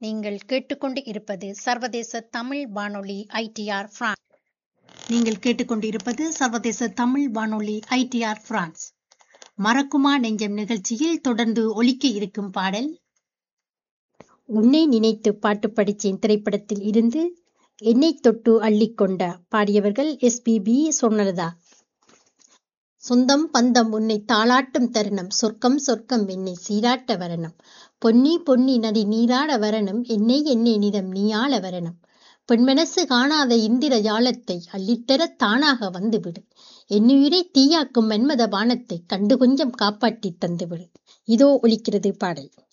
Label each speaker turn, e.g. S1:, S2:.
S1: நீங்கள் கேட்டுக்கொண்டு இருப்பது சர்வதேச தமிழ் வானொலி ஐடிஆர் பிரான்ஸ்
S2: நீங்கள் கேட்டுக்கொண்டிருப்பது சர்வதேச தமிழ் வானொலி ஐடிஆர் பிரான்ஸ் மறக்குமா நெஞ்சம் நிகழ்ச்சியில் தொடர்ந்து ஒலிக்க இருக்கும் பாடல்
S1: உன்னை நினைத்து பாட்டு படிச்சேன் திரைப்படத்தில் இருந்து என்னை தொட்டு அள்ளிக்கொண்ட பாடியவர்கள் எஸ்பிபி சொன்னதா சொந்தம் பந்தம் உன்னை தாளாட்டும் தருணம் சொர்க்கம் சொர்க்கம் என்னை சீராட்ட வரணும் பொன்னி பொன்னி நடி நீராட வரணும் என்னை என்னை நிதம் நீயாள வரணும் பெண்மனசு காணாத இந்திர ஜாலத்தை அள்ளித்தர தானாக வந்துவிடு என்னுயிரை தீயாக்கும் மன்மத பானத்தை கண்டு கொஞ்சம் காப்பாற்றி தந்துவிடு இதோ ஒலிக்கிறது பாடல்